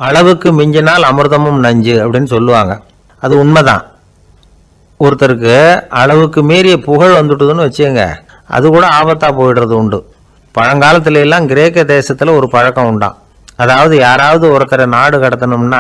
அளவுக்கு மிஞ்சினால் அமிர்தமும் நஞ்சு அப்படின்னு சொல்லுவாங்க அது உண்மைதான் ஒருத்தருக்கு அளவுக்கு மீறிய புகழ் வந்துட்டுதுன்னு வச்சுங்க அது கூட ஆபத்தா போயிடுறது உண்டு பழங்காலத்துல எல்லாம் கிரேக்க தேசத்துல ஒரு பழக்கம் உண்டாம் அதாவது யாராவது ஒருத்தரை நாடு கடத்தணும்னா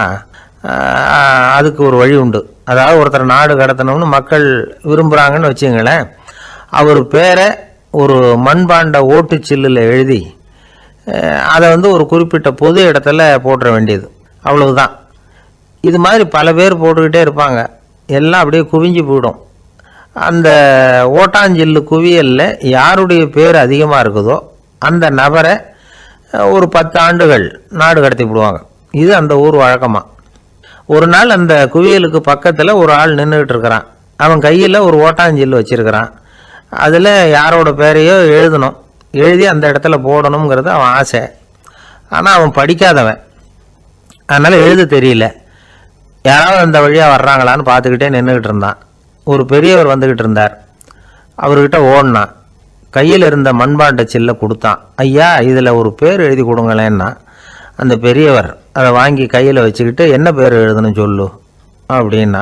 ஆஹ், அதுக்கு ஒரு வழி உண்டு அதாவது ஒருத்தரை நாடு கடத்தணும்னு மக்கள் விரும்புகிறாங்கன்னு வச்சுங்களேன் அவர் பேரை ஒரு மண்பாண்ட ஓட்டுச்சில்லில் எழுதி அஹ், அதை வந்து ஒரு குறிப்பிட்ட பொது இடத்துல போட்டுற வேண்டியது அவ்வளவுதான் இது மாதிரி பல பேர் போட்டுக்கிட்டே இருப்பாங்க எல்லாம் அப்படியே குவிஞ்சு போயிடும் அந்த ஓட்டாஞ்சில்லு குவியலில் யாருடைய பேர் அதிகமாக இருக்குதோ அந்த நபரை அஹ், ஒரு பத்து ஆண்டுகள் நாடு கடத்தி விடுவாங்க இது அந்த ஊர் வழக்கமாக ஒரு நாள் அந்த குவியலுக்கு பக்கத்தில் ஒரு ஆள் நின்றுக்கிட்டு இருக்கிறான் அவன் கையில் ஒரு ஓட்டாஞ்சில்லு வச்சிருக்கிறான் அதில் யாரோட பேரையோ எழுதணும் எழுதி அந்த இடத்துல போடணுங்கிறது அவன் ஆசை ஆனால் அவன் படிக்காதவன் அதனால் எழுத தெரியல யாராவது அந்த வழியாக வர்றாங்களான்னு பார்த்துக்கிட்டே நின்றுக்கிட்டு இருந்தான் ஒரு பெரியவர் வந்துக்கிட்டு இருந்தார் அவர்கிட்ட ஓடினான் கையில் இருந்த மண்பாண்ட சில்லை கொடுத்தான் ஐயா இதில் ஒரு பேர் எழுதி கொடுங்களேன்னா அந்த பெரியவர் அதை வாங்கி கையில் வச்சுக்கிட்டு என்ன பேர் எழுதணும் சொல்லு அப்படின்னா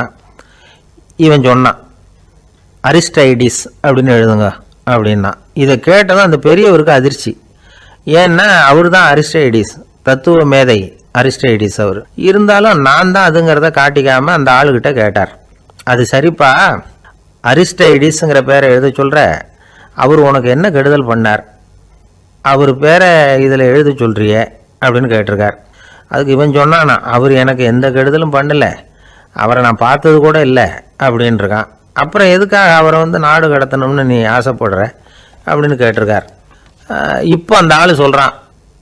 இவன் சொன்னான் அரிஸ்டைடிஸ் அப்படின்னு எழுதுங்க அப்படின்னா இதை கேட்டதும் அந்த பெரியவருக்கு அதிர்ச்சி ஏன்னா அவர் தான் அரிஸ்டைடிஸ் தத்துவ மேதை அரிஸ்டைடிஸ் அவர் இருந்தாலும் நான் தான் அதுங்கிறத காட்டிக்காம அந்த ஆளுகிட்ட கேட்டார் அது சரிப்பா அரிஸ்டைடிஸ்ங்கிற பேரை எழுத சொல்ற அவர் உனக்கு என்ன கெடுதல் பண்ணார் அவர் பேரை இதில் எழுத சொல்றியே அப்படின்னு கேட்டிருக்கார் அதுக்கு இவன் சொன்னானா அவர் எனக்கு எந்த கெடுதலும் பண்ணல அவரை நான் பார்த்தது கூட இல்லை அப்படின்ட்டுருக்கான் அப்புறம் எதுக்காக அவரை வந்து நாடு கடத்தணும்னு நீ ஆசைப்படுற அப்படின்னு கேட்டிருக்கார் ஆஹ் இப்போ அந்த ஆள் சொல்கிறான்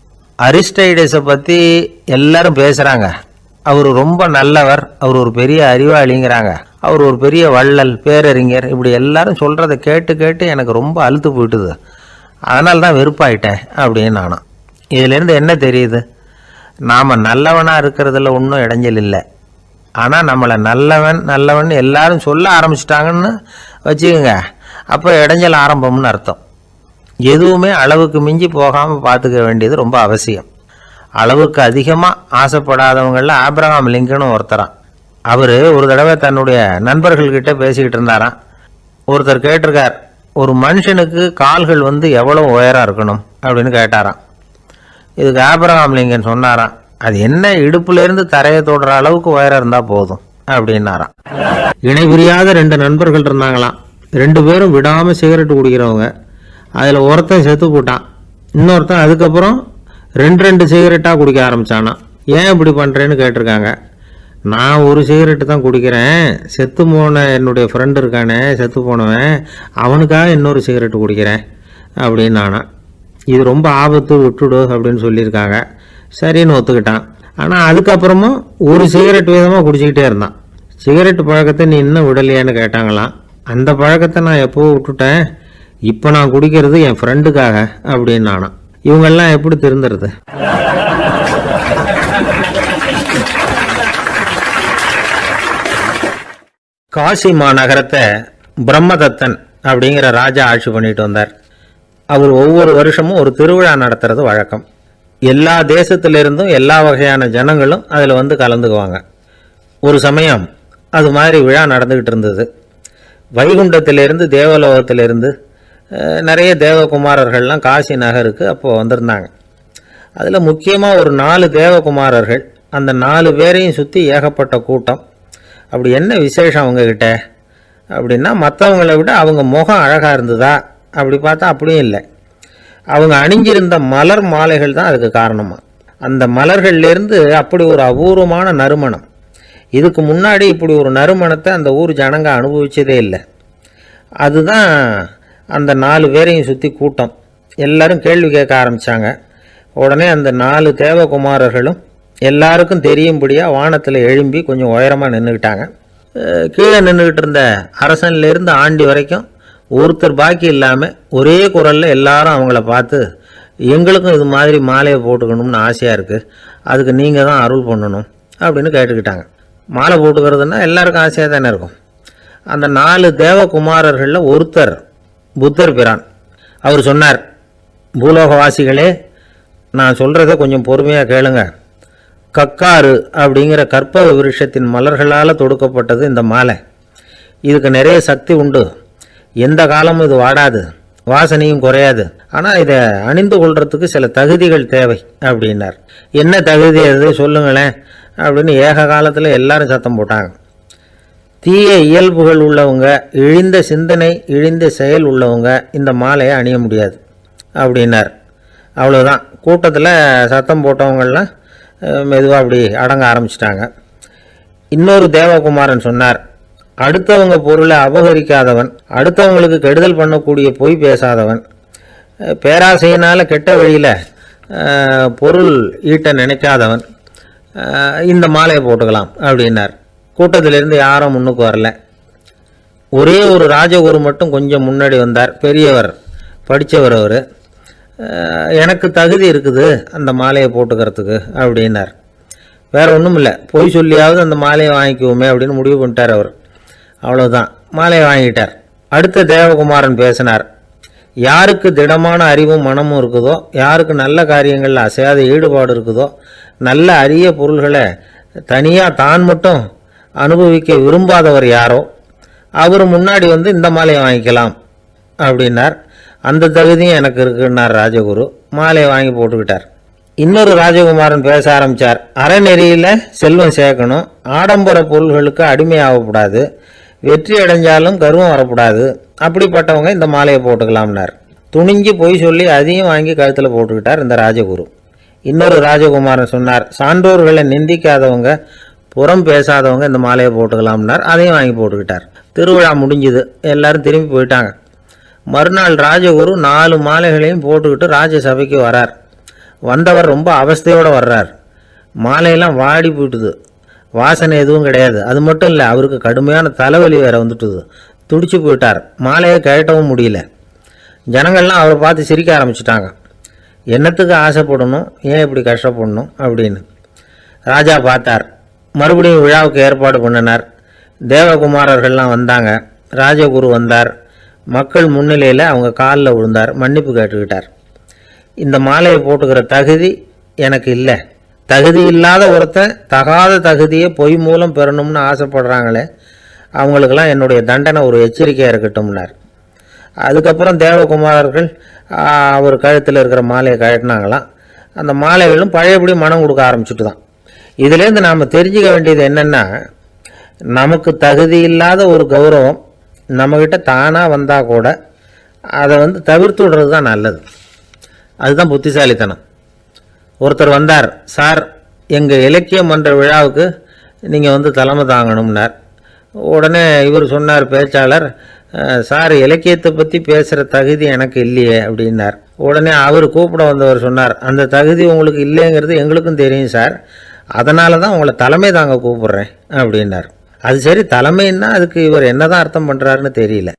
அரிஸ்டைடஸை பற்றி எல்லாரும் பேசுகிறாங்க அவர் ரொம்ப நல்லவர் அவர் ஒரு பெரிய அறிவாளிங்கிறாங்க அவர் ஒரு பெரிய வள்ளல் பேரறிஞர் இப்படி எல்லாரும் சொல்கிறத கேட்டு கேட்டு எனக்கு ரொம்ப அழுத்து போயிட்டுது அதனால தான் வெறுப்பாயிட்டேன் அப்படின்னு நானும் இதுலேருந்து என்ன தெரியுது நாம் நல்லவனாக இருக்கிறதுல ஒன்றும் இடைஞ்சல் இல்லை ஆனால் நம்மளை நல்லவன் நல்லவன் எல்லாரும் சொல்ல ஆரம்பிச்சிட்டாங்கன்னு வச்சுக்கோங்க அப்போ இடைஞ்சல் ஆரம்பம்னு அர்த்தம் எதுவுமே அளவுக்கு மிஞ்சி போகாமல் பார்த்துக்க வேண்டியது ரொம்ப அவசியம் அளவுக்கு அதிகமாக ஆசைப்படாதவங்களில் ஆபிரகாம் லிங்கனும் ஒருத்தரான் அவர் ஒரு தடவை தன்னுடைய நண்பர்கள்கிட்ட பேசிக்கிட்டு இருந்தாராம் ஒருத்தர் கேட்டிருக்கார் ஒரு மனுஷனுக்கு கால்கள் வந்து எவ்வளோ உயரம் இருக்கணும் அப்படின்னு கேட்டாராம் இதுக்கு ஆபிரகாம் லிங்கன் சொன்னாராம் அது என்ன இடுப்புலேருந்து தரையை தொடுற அளவுக்கு உயரம் இருந்தால் போதும் அப்படின்னாராம் இணை புரியாத ரெண்டு நண்பர்கள் இருந்தாங்களாம் ரெண்டு பேரும் விடாமல் சிகரெட் குடிக்கிறவங்க அதில் ஒருத்தன் செத்து போட்டான் இன்னொருத்தன் அதுக்கப்புறம் ரெண்டு ரெண்டு சிகரெட்டாக குடிக்க ஆரம்பிச்சானாம் ஏன் இப்படி பண்ணுறேன்னு கேட்டிருக்காங்க நான் ஒரு சிகரெட்டு தான் குடிக்கிறேன் செத்து போன என்னுடைய ஃப்ரெண்டு இருக்கானே செத்து போனவன் அவனுக்காக இன்னொரு சிகரெட்டு குடிக்கிறேன் அப்படின்னு நானா இது ரொம்ப ஆபத்து விட்டுடு அப்படின்னு சொல்லியிருக்காங்க சரின்னு ஒத்துக்கிட்டான் ஆனால் அதுக்கப்புறமும் ஒரு சிகரெட் வீதமாக குடிச்சிக்கிட்டே இருந்தான் சிகரெட் பழக்கத்தை நீ இன்னும் விடலையான்னு கேட்டாங்களாம் அந்த பழக்கத்தை நான் எப்போ விட்டுட்டேன் இப்போ நான் குடிக்கிறது என் ஃப்ரெண்டுக்காக அப்படின்னு நானாம் இவங்கெல்லாம் எப்படி திருந்துறது காசி மாநகரத்தை பிரம்மதத்தன் அப்படிங்கிற ராஜா ஆட்சி பண்ணிட்டு வந்தார் அவர் ஒவ்வொரு வருஷமும் ஒரு திருவிழா நடத்துறது வழக்கம் எல்லா தேசத்திலிருந்தும் எல்லா வகையான ஜனங்களும் அதில் வந்து கலந்துக்குவாங்க ஒரு சமயம் அது மாதிரி விழா நடந்துக்கிட்டு இருந்தது வைகுண்டத்திலிருந்து தேவலோகத்திலிருந்து அஹ், நிறைய தேவகுமாரர்கள்லாம் காசி நகருக்கு அப்போது வந்திருந்தாங்க அதில் முக்கியமாக ஒரு நாலு தேவகுமாரர்கள் அந்த நாலு பேரையும் சுற்றி ஏகப்பட்ட கூட்டம் அப்படி என்ன விசேஷம் அவங்கக்கிட்ட அப்படின்னா மற்றவங்களை விட அவங்க முகம் அழகாக இருந்ததா அப்படி பார்த்தா அப்படியும் இல்லை அவங்க அணிஞ்சிருந்த மலர் மாலைகள் தான் அதுக்கு காரணமா அந்த மலர்கள்லேருந்து அப்படி ஒரு அபூர்வமான நறுமணம் இதுக்கு முன்னாடி இப்படி ஒரு நறுமணத்தை அந்த ஊர் ஜனங்க அனுபவிச்சதே இல்லை அதுதான் அந்த நாலு பேரையும் சுற்றி கூட்டம் எல்லாரும் கேள்வி கேட்க ஆரம்பித்தாங்க உடனே அந்த நாலு தேவகுமாரர்களும் எல்லாருக்கும் தெரியும்படியாக வானத்தில் எழும்பி கொஞ்சம் உயரமாக நின்றுக்கிட்டாங்க அஹ் கீழே நின்றுக்கிட்டு இருந்த அரசன்லேருந்து ஆண்டி வரைக்கும் ஒருத்தர் பாக்கி இல்லாமல் ஒரே குரலில் எல்லாரும் அவங்கள பார்த்து எங்களுக்கும் இது மாதிரி மாலையை போட்டுக்கணும்னு ஆசையாக இருக்குது அதுக்கு நீங்கள் தான் அருள் பண்ணணும் அப்படின்னு கேட்டுக்கிட்டாங்க மாலை போட்டுக்கிறதுனா எல்லாருக்கும் ஆசையாக தானே இருக்கும் அந்த நாலு தேவகுமாரர்களில் ஒருத்தர் புத்தர் பிரான் அவர் சொன்னார் பூலோகவாசிகளே நான் சொல்கிறத கொஞ்சம் பொறுமையாக கேளுங்க கக்காரு அப்படிங்கிற கற்பக விருஷத்தின் மலர்களால் தொடுக்கப்பட்டது இந்த மாலை இதுக்கு நிறைய சக்தி உண்டு எந்த காலமும் இது வாடாது வாசனையும் குறையாது ஆனால் இதை அணிந்து கொள்றதுக்கு சில தகுதிகள் தேவை அப்படின்னார் என்ன தகுதி அது சொல்லுங்களேன் அப்படின்னு ஏக காலத்தில் எல்லாரும் சத்தம் போட்டாங்க தீய இயல்புகள் உள்ளவங்க இழிந்த சிந்தனை இழிந்த செயல் உள்ளவங்க இந்த மாலையை அணிய முடியாது அப்படின்னார் அவ்வளோதான் கூட்டத்தில் சத்தம் போட்டவங்கெல்லாம் மெதுவாக அப்படி அடங்க ஆரம்பிச்சிட்டாங்க இன்னொரு தேவகுமாரன் சொன்னார் அடுத்தவங்க பொருளை அபகரிக்காதவன் அடுத்தவங்களுக்கு கெடுதல் பண்ணக்கூடிய பொய் பேசாதவன் அஹ், பேராசையினால் கெட்ட வழியில் பொருள் ஈட்ட நினைக்காதவன் அஹ், இந்த மாலையை போட்டுக்கலாம் அப்படின்னார் கூட்டத்திலிருந்து யாரும் முன்னுக்கு வரல ஒரே ஒரு ராஜகுரு மட்டும் கொஞ்சம் முன்னாடி வந்தார் பெரியவர் படித்தவர் அவர் எனக்கு தகுதி இருக்குது அந்த மாலையை போட்டுக்கிறதுக்கு அப்படின்னார் வேற ஒன்றும் இல்லை பொய் சொல்லியாவது அந்த மாலையை வாங்கிக்குவோமே அப்படின்னு முடிவு பண்ணிட்டார் அவர் அவ்வளவுதான் மாலையை வாங்கிட்டார் அடுத்த தேவகுமாரன் பேசினார் யாருக்கு திடமான அறிவும் மனமும் இருக்குதோ யாருக்கு நல்ல காரியங்களில் அசையாத ஈடுபாடு இருக்குதோ நல்ல அரிய பொருள்களை தனியாக தான் மட்டும் அனுபவிக்க விரும்பாதவர் யாரோ அவர் முன்னாடி வந்து இந்த மாலையை வாங்கிக்கலாம் அப்படின்னார் அந்த தகுதியும் எனக்கு இருக்குன்னார் ராஜகுரு மாலையை வாங்கி போட்டுக்கிட்டார் இன்னொரு ராஜகுமாரன் பேச ஆரம்பித்தார் அறநெறியில் செல்வம் சேர்க்கணும் ஆடம்பர பொருள்களுக்கு அடிமையாகக்கூடாது வெற்றி அடைஞ்சாலும் கர்வம் வரக்கூடாது அப்படிப்பட்டவங்க இந்த மாலையை போட்டுக்கலாம்னார் துணிஞ்சு பொய் சொல்லி அதையும் வாங்கி கழுத்தில் போட்டுக்கிட்டார் இந்த ராஜகுரு இன்னொரு ராஜகுமாரன் சொன்னார் சான்றோர்களை நிந்திக்காதவங்க புறம் பேசாதவங்க இந்த மாலையை போட்டுக்கலாம்னார் அதையும் வாங்கி போட்டுக்கிட்டார் திருவிழா முடிஞ்சுது எல்லாரும் திரும்பி போயிட்டாங்க மறுநாள் ராஜகுரு நாலு மாலைகளையும் போட்டுக்கிட்டு ராஜசபைக்கு வரார் வந்தவர் ரொம்ப அவஸ்தையோடு வர்றார் மாலையெல்லாம் வாடி போயிட்டுது வாசனை எதுவும் கிடையாது அது மட்டும் இல்லை அவருக்கு கடுமையான தலைவலி வேற வந்துட்டுது துடிச்சு போயிட்டார் மாலையை கழட்டவும் முடியல ஜனங்கள்லாம் அவரை பார்த்து சிரிக்க ஆரம்பிச்சிட்டாங்க என்னத்துக்கு ஆசைப்படணும் ஏன் இப்படி கஷ்டப்படணும் அப்படின்னு ராஜா பார்த்தார் மறுபடியும் விழாவுக்கு ஏற்பாடு பண்ணினார் தேவகுமாரர்கள்லாம் வந்தாங்க ராஜகுரு வந்தார் மக்கள் முன்னிலையில் அவங்க காலில் விழுந்தார் மன்னிப்பு கேட்டுக்கிட்டார் இந்த மாலையை போட்டுக்கிற தகுதி எனக்கு இல்லை தகுதி இல்லாத ஒருத்தன் தகாத தகுதியை பொய் மூலம் பெறணும்னு ஆசைப்படுறாங்களே அவங்களுக்கெல்லாம் என்னுடைய தண்டனை ஒரு எச்சரிக்கையாக இருக்கட்டும்னார் அதுக்கப்புறம் தேவகுமாரர்கள் ஆ, அவர் கழுத்தில் இருக்கிற மாலையை கழட்டினாங்களாம் அந்த மாலைகளும் பழையபடி மனம் கொடுக்க ஆரம்பிச்சுட்டு தான் இதுலேருந்து நாம் தெரிஞ்சுக்க வேண்டியது என்னென்னா நமக்கு தகுதி இல்லாத ஒரு கௌரவம் நம்மக்கிட்ட தானாக வந்தால் கூட அதை வந்து தவிர்த்து விடுறது தான் நல்லது அதுதான் புத்திசாலித்தனம் ஒருத்தர் வந்தார் சார் எங்கள் இலக்கிய மன்ற விழாவுக்கு நீங்கள் வந்து தலைமை தாங்கணும்னார் உடனே இவர் சொன்னார் பேச்சாளர் "அஹ், சார் இலக்கியத்தை பற்றி பேசுகிற தகுதி எனக்கு இல்லையே அப்படின்னார் உடனே அவர் கூப்பிட வந்தவர் சொன்னார் அந்த தகுதி உங்களுக்கு இல்லைங்கிறது எங்களுக்கும் தெரியும் சார் அதனால தான் உங்களை தலைமை தாங்க கூப்பிடுறேன் அப்படின்னார் அது சரி தலைமைன்னா அதுக்கு இவர் என்னதான் அர்த்தம் பண்ணுறாருன்னு தெரியல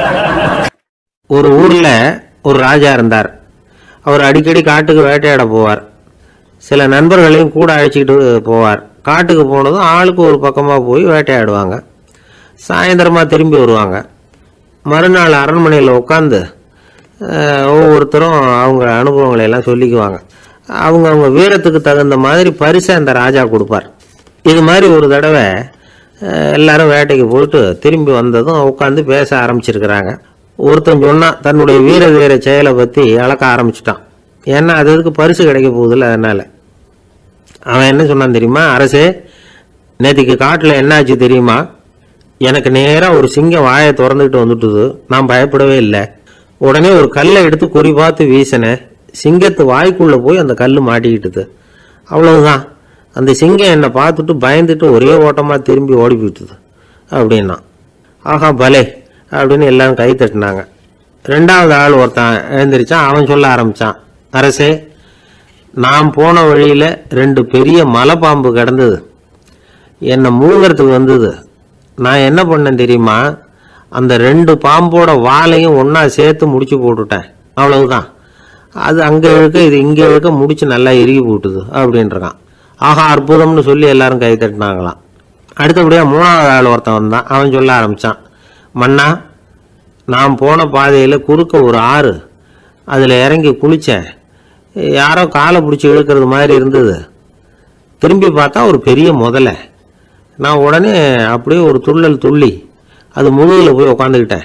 ஒரு ஊரில் ஒரு ராஜா இருந்தார் அவர் அடிக்கடி காட்டுக்கு வேட்டையாட போவார் சில நண்பர்களையும் கூட அழைச்சிக்கிட்டு போவார் காட்டுக்கு போனதும் ஆளுக்கு ஒரு பக்கமாக போய் வேட்டையாடுவாங்க சாயந்தரமாக திரும்பி வருவாங்க மறுநாள் அரண்மனையில் உட்காந்து ஒவ்வொருத்தரும் அவங்க அனுபவங்களை எல்லாம் சொல்லிக்குவாங்க அவங்க அவங்க வீரத்துக்கு தகுந்த மாதிரி பரிசை அந்த ராஜா கொடுப்பார் இது மாதிரி ஒரு தடவை அஹ், எல்லாரும் வேட்டைக்கு போயிட்டு திரும்பி வந்ததும் உட்காந்து பேச ஆரம்பிச்சிருக்கிறாங்க ஒருத்தன் சொன்னான் தன்னுடைய வீர வீர செயலை பற்றி அளக்க ஆரம்பிச்சிட்டான் ஏன்னா அது அதுக்கு பரிசு கிடைக்க போகுதுல்ல அதனால் அவன் என்ன சொன்னான் தெரியுமா அரசே நேற்றுக்கு காட்டில் என்னாச்சு தெரியுமா எனக்கு நேராக ஒரு சிங்கம் வாயை திறந்துக்கிட்டு வந்துட்டுது நான் பயப்படவே இல்லை உடனே ஒரு கல்லை எடுத்து குறி பார்த்து வீசினேன் சிங்கத்து வாய்க்குள்ளே போய் அந்த கல் மாட்டிக்கிட்டுது அவ்வளவுதான் அந்த சிங்கம் என்னை பார்த்துட்டு பயந்துட்டு ஒரே ஓட்டமாக திரும்பி ஓடி போயிட்டுது அப்படின்னா ஆஹா பலே அப்படின்னு எல்லாரும் கை தட்டினாங்க ரெண்டாவது ஆள் ஒருத்தன் எழுந்திரிச்சான் அவன் சொல்ல ஆரம்பிச்சான் அரசே நான் போன வழியில் ரெண்டு பெரிய மலைப்பாம்பு கிடந்தது என்னை மூங்கிறதுக்கு வந்தது நான் என்ன பண்ணேன் தெரியுமா அந்த ரெண்டு பாம்போட வாலையும் ஒன்றா சேர்த்து முடிச்சு போட்டுட்டேன் அவ்வளவுதான் அது அங்கே இழுக்க இது இங்கே இழுக்க முடிச்சு நல்லா இறுகி போட்டுது அப்படின்றான் ஆஹா அற்புதம்னு சொல்லி எல்லாரும் கை தட்டினாங்களாம் அடுத்தபடியாக மூணாவது ஆள் ஒருத்தன் வந்தான் அவன் சொல்ல ஆரம்பித்தான் மன்னா நான் போன பாதையில் குறுக்க ஒரு ஆறு அதில் இறங்கி குளித்தேன் யாரோ காலை பிடிச்சி இழுக்கிறது மாதிரி இருந்தது திரும்பி பார்த்தா ஒரு பெரிய முதலை நான் உடனே அப்படியே ஒரு துள்ளல் துள்ளி அது முதுகில் போய் உக்காந்துக்கிட்டேன்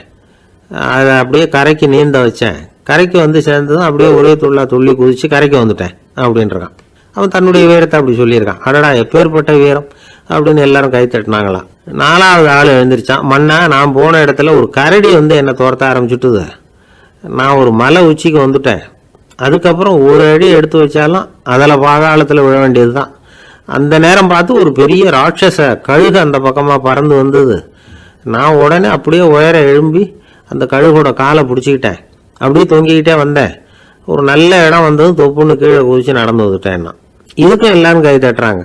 அதை அப்படியே கரைக்கு நீந்த வச்சேன் கரைக்கு வந்து சேர்ந்ததும் அப்படியே ஒரே துள்ளா துள்ளி குதிச்சு கரைக்கு வந்துட்டேன் அப்படின்றான் அவன் தன்னுடைய வீரத்தை அப்படி சொல்லியிருக்கான் அடடா எப்பேற்பட்ட வீரம் அப்படின்னு எல்லாரும் கை தட்டினாங்களாம் நாலாவது ஆள் எழுந்திருச்சான் மண்ணா நான் போன இடத்துல ஒரு கரடி வந்து என்னை துரத்த ஆரம்பிச்சுட்டுது நான் ஒரு மலை உச்சிக்கு வந்துட்டேன் அதுக்கப்புறம் ஒரு அடி எடுத்து வச்சாலும் அதில் பாதாளத்தில் விழ வேண்டியது தான் அந்த நேரம் பார்த்து ஒரு பெரிய ராட்சச கழுகு அந்த பக்கமாக பறந்து வந்தது நான் உடனே அப்படியே உயர எழும்பி அந்த கழுகோட காலை பிடிச்சிக்கிட்டேன் அப்படியே தொங்கிக்கிட்டே வந்தேன் ஒரு நல்ல இடம் வந்ததும் தொப்புன்னு கீழே குதிச்சு நடந்து வந்துட்டேன் நான் இதுக்கும் எல்லாரும் கை தட்டுறாங்க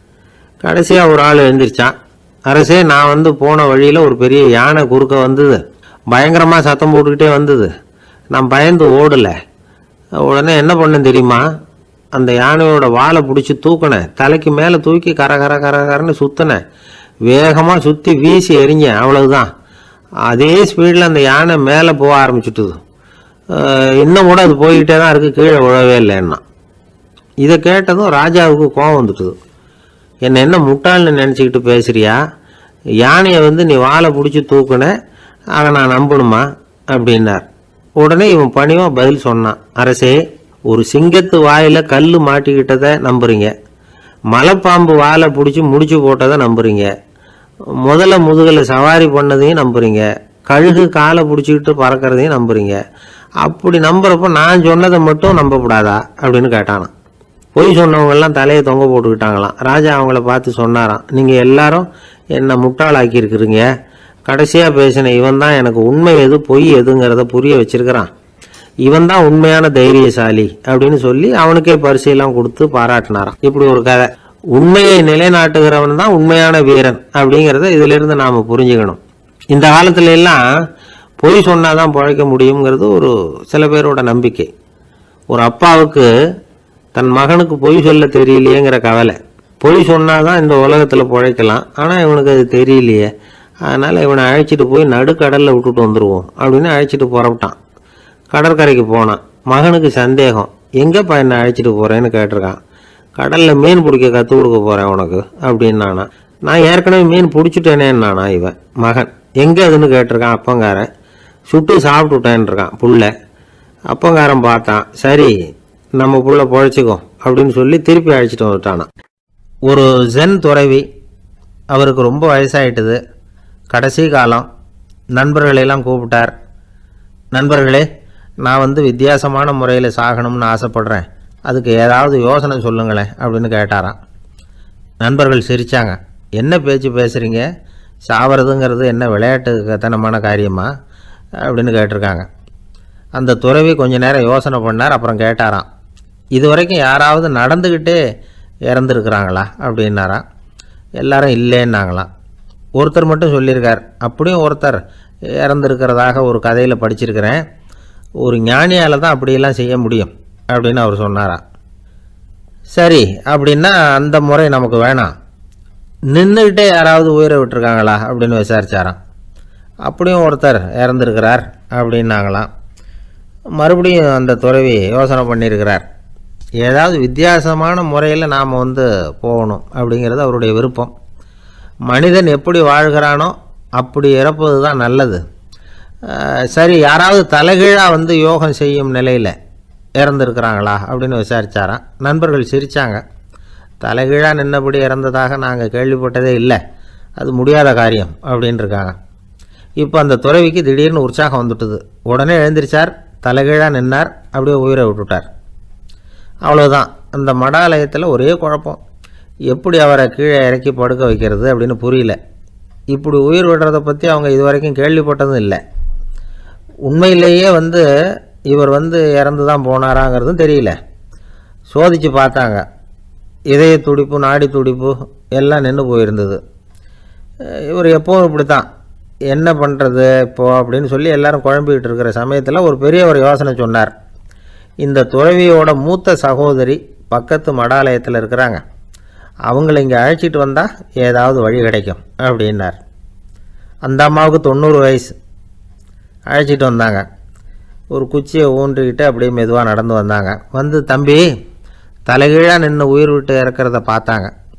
கடைசியாக ஒரு ஆள் எழுந்திரிச்சான் அரசே நான் வந்து போன வழியில் ஒரு பெரிய யானை குறுக்க வந்தது பயங்கரமாக சத்தம் போட்டுக்கிட்டே வந்தது நான் பயந்து ஓடலை உடனே என்ன பண்ணேன் தெரியுமா அந்த யானையோட வாலை பிடிச்சி தூக்கினேன் தலைக்கு மேலே தூக்கி கர கர கர கரன்னு சுற்றினேன் வேகமாக சுற்றி வீசி எறிஞ்சேன் அவ்வளவுதான் அதே ஸ்பீடில் அந்த யானை மேலே போக ஆரம்பிச்சுட்டுது அஹ் இன்னும் கூட அது போய்கிட்டே தான் இருக்குது கீழே விழவே இல்லைன்னா இதை கேட்டதும் ராஜாவுக்கு கோவம் வந்துட்டுது என்னை என்ன முட்டாள்னு நினச்சிக்கிட்டு பேசுறியா யானையை வந்து நீ வாழை பிடிச்சி தூக்குன அதை நான் நம்பணுமா அப்படின்னார் உடனே இவன் பணிவாக பதில் சொன்னான் அரசே ஒரு சிங்கத்து வாயில கல் மாட்டிக்கிட்டதை நம்புறீங்க மலைப்பாம்பு வாலை பிடிச்சி முடிச்சு போட்டதை நம்புறீங்க முதல்ல முதுகில் சவாரி பண்ணதையும் நம்புறீங்க கழுகு காலை பிடிச்சிக்கிட்டு பறக்கிறதையும் நம்புறீங்க அப்படி நம்புறப்ப நான் சொன்னதை மட்டும் நம்பக்கூடாதா அப்படின்னு கேட்டானான் பொய் சொன்னவங்க எல்லாம் தலையை தொங்க போட்டுக்கிட்டாங்களாம் ராஜா அவங்கள பார்த்து சொன்னாராம் நீங்கள் எல்லாரும் என்னை முட்டாளாக்கி இருக்கிறீங்க கடைசியாக பேசின இவன் தான் எனக்கு உண்மை எது பொய் எதுங்கிறத புரிய வச்சிருக்கிறான் இவன் தான் உண்மையான தைரியசாலி அப்படின்னு சொல்லி அவனுக்கே பரிசையெல்லாம் கொடுத்து பாராட்டினாராம் இப்படி ஒரு கதை உண்மையை நிலைநாட்டுகிறவன் தான் உண்மையான வீரன் அப்படிங்கிறத இதிலிருந்து நாம் புரிஞ்சுக்கணும் இந்த காலத்துல எல்லாம் பொய் சொன்னாதான் பிழைக்க முடியுங்கிறது ஒரு சில பேரோட நம்பிக்கை ஒரு அப்பாவுக்கு தன் மகனுக்கு பொய் சொல்ல தெரியலையேங்கிற கவலை பொய் சொன்னாதான் இந்த உலகத்தில் பிழைக்கலாம் ஆனால் இவனுக்கு அது தெரியலையே அதனால் இவனை அழைச்சிட்டு போய் நடுக்கடலில் விட்டுட்டு வந்துடுவோம் அப்படின்னு அழைச்சிட்டு புறப்பட்டான் கடற்கரைக்கு போனான் மகனுக்கு சந்தேகம் எங்கேப்பா என்னை அழைச்சிட்டு போகிறேன்னு கேட்டிருக்கான் கடலில் மீன் பிடிக்க கற்றுக் கொடுக்க போகிறேன் உனக்கு அப்படின்னானா நான் ஏற்கனவே மீன் பிடிச்சிட்டேனேன்னானா இவன் மகன் எங்கே அதுன்னு கேட்டிருக்கான் அப்பங்காரன் சுட்டு சாப்பிட்டுட்டேன்னு இருக்கான் புள்ள அப்பங்காரன் பார்த்தான் சரி நம்ம புள்ள பொழைச்சிக்கோ அப்படின்னு சொல்லி திருப்பி அழைச்சிட்டு வந்துட்டானான் ஒரு ஜென் துறவி அவருக்கு ரொம்ப வயசாயிட்டுது கடைசி காலம் நண்பர்களெல்லாம் கூப்பிட்டார் நண்பர்களே நான் வந்து வித்தியாசமான முறையில் சாகணும்னு ஆசைப்படுறேன் அதுக்கு ஏதாவது யோசனை சொல்லுங்களேன் அப்படின்னு கேட்டாராம் நண்பர்கள் சிரித்தாங்க என்ன பேச்சு பேசுகிறீங்க சாவறதுங்கிறது என்ன விளையாட்டுத்தனமான காரியமா அப்படின்னு கேட்டிருக்காங்க அந்த துறவி கொஞ்ச நேரம் யோசனை பண்ணார் அப்புறம் கேட்டாராம் இது வரைக்கும் யாராவது நடந்துக்கிட்டே இறந்துருக்குறாங்களா அப்படின்னாராம் எல்லாரும் இல்லைன்னாங்களாம் ஒருத்தர் மட்டும் சொல்லியிருக்கார் அப்படியும் ஒருத்தர் இறந்துருக்கிறதாக ஒரு கதையில் படிச்சிருக்கிறேன் ஒரு ஞானியால் தான் அப்படியெல்லாம் செய்ய முடியும் அப்படின்னு அவர் சொன்னாராம் சரி அப்படின்னா அந்த முறை நமக்கு வேணாம் நின்றுக்கிட்டே யாராவது உயிரை விட்டுருக்காங்களா அப்படின்னு விசாரிச்சாராம் அப்படியும் ஒருத்தர் இறந்துருக்கிறார் அப்படின்னாங்களாம் மறுபடியும் அந்த துறவி யோசனை பண்ணியிருக்கிறார் ஏதாவது வித்தியாசமான முறையில் நாம் வந்து போகணும் அப்படிங்கிறது அவருடைய விருப்பம் மனிதன் எப்படி வாழ்கிறானோ அப்படி இறப்பது தான் நல்லது அஹ் சரி யாராவது தலைகீழாக வந்து யோகம் செய்யும் நிலையில் இறந்துருக்கிறாங்களா அப்படின்னு விசாரிச்சாராம் நண்பர்கள் சிரித்தாங்க தலைகீழாக நின்னபடி இறந்ததாக நாங்கள் கேள்விப்பட்டதே இல்லை அது முடியாத காரியம் அப்படின்னு இருக்காங்க இப்போ அந்த துறவிக்கு திடீர்னு உற்சாகம் வந்துட்டுது உடனே எழுந்திரிச்சார் தலைகீழாக நின்னார் அப்படியே உயிரை விட்டுட்டார் அவ்வளோதான் அந்த மடாலயத்தில் ஒரே குழப்பம் எப்படி அவரை கீழே இறக்கி படுக்க வைக்கிறது அப்படின்னு புரியல இப்படி உயிர் விடுறதை பற்றி அவங்க இது வரைக்கும் கேள்விப்பட்டதும் இல்லை உண்மையிலேயே வந்து இவர் வந்து இறந்து தான் போனாராங்கிறதும் தெரியல சோதித்து பார்த்தாங்க இதய துடிப்பு நாடி துடிப்பு எல்லாம் நின்று போயிருந்தது அஹ் இவர் எப்போவும் இப்படி தான் என்ன பண்ணுறது இப்போ அப்படின்னு சொல்லி எல்லாரும் குழம்பிக்கிட்டு இருக்கிற சமயத்தில் ஒரு பெரிய ஒரு யோசனை சொன்னார் இந்த துறவியோட மூத்த சகோதரி பக்கத்து மடாலயத்தில் இருக்கிறாங்க அவங்கள இங்கே அழைச்சிட்டு வந்தால் ஏதாவது வழி கிடைக்கும் அப்படின்னார் அந்த அம்மாவுக்கு தொண்ணூறு வயசு அழைச்சிட்டு வந்தாங்க ஒரு குச்சியை ஊன்றிக்கிட்டு அப்படியே மெதுவாக நடந்து வந்தாங்க வந்து தம்பி தலைகீழாக நின்று உயிர் விட்டு இறக்கிறத பார்த்தாங்க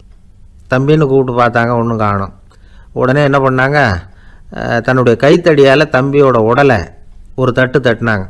தம்பின்னு கூப்பிட்டு பார்த்தாங்க ஒன்றும் காணோம் உடனே என்ன பண்ணாங்க அஹ், தன்னுடைய கைத்தடியால் தம்பியோட உடலை ஒரு தட்டு தட்டினாங்க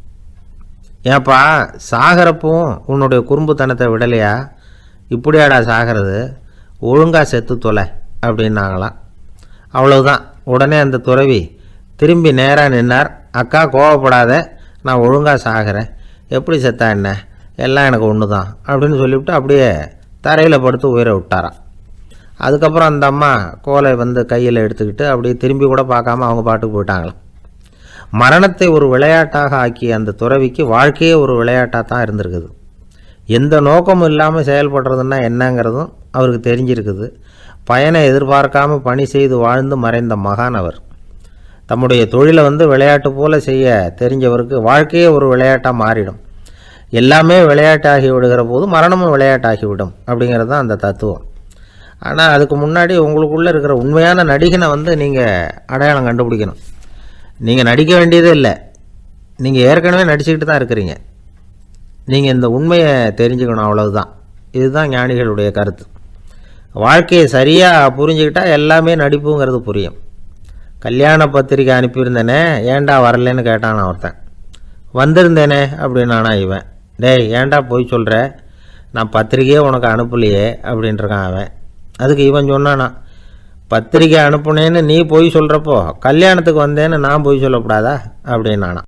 ஏப்பா சாகிறப்பவும் உன்னுடைய குறும்புத்தனத்தை விடலையா இப்படியாடா சாகிறது ஒழுங்கா செத்து தொலை அப்படின்னாங்களாம் அவ்வளவுதான் உடனே அந்த துறவி திரும்பி நேராக நின்னார் அக்கா கோவப்படாத நான் ஒழுங்கா சாகிறேன் எப்படி செத்தா என்ன எல்லாம் எனக்கு ஒன்று தான் அப்படின்னு சொல்லிவிட்டு அப்படியே தரையில் படுத்து உயிரை விட்டாராம் அதுக்கப்புறம் அந்த அம்மா கோலை வந்து கையில் எடுத்துக்கிட்டு அப்படியே திரும்பி கூட பார்க்காம அவங்க பாட்டுக்கு போயிட்டாங்களாம் மரணத்தை ஒரு விளையாட்டாக ஆக்கிய அந்த துறவிக்கு வாழ்க்கையே ஒரு விளையாட்டாக தான் இருந்திருக்குது எந்த நோக்கமும் இல்லாமல் செயல்படுறதுன்னா என்னங்கிறதும் அவருக்கு தெரிஞ்சிருக்குது பயனை எதிர்பார்க்காம பணி செய்து வாழ்ந்து மறைந்த மகான் அவர் தம்முடைய தொழிலை வந்து விளையாட்டு போல செய்ய தெரிஞ்சவருக்கு வாழ்க்கையே ஒரு விளையாட்டாக மாறிடும் எல்லாமே விளையாட்டாகி விடுகிற போது மரணமும் விளையாட்டாகிவிடும் அப்படிங்கிறது தான் அந்த தத்துவம் ஆனால் அதுக்கு முன்னாடி உங்களுக்குள்ளே இருக்கிற உண்மையான நடிகனை வந்து நீங்கள் அடையாளம் கண்டுபிடிக்கணும் நீங்கள் நடிக்க வேண்டியதே இல்லை நீங்கள் ஏற்கனவே நடிச்சுக்கிட்டு தான் இருக்கிறீங்க நீங்கள் இந்த உண்மையை தெரிஞ்சுக்கணும் அவ்வளவுதான் இதுதான் ஞானிகளுடைய கருத்து வாழ்க்கையை சரியாக புரிஞ்சுக்கிட்டா எல்லாமே நடிப்புங்கிறது புரியும் கல்யாண பத்திரிக்கை அனுப்பியிருந்தேனே ஏன்டா வரலன்னு கேட்டான் ஒருத்தன் வந்திருந்தேனே அப்படின்னானா இவன் டேய் ஏன்டா போய் சொல்கிற நான் பத்திரிக்கையே உனக்கு அனுப்பலையே அப்படின்றான் அவன் அதுக்கு இவன் சொன்னானா பத்திரிக்கை அனுப்புனேன்னு நீ போய் சொல்கிறப்போ கல்யாணத்துக்கு வந்தேன்னு நான் போய் சொல்லக்கூடாதா அப்படின்னானா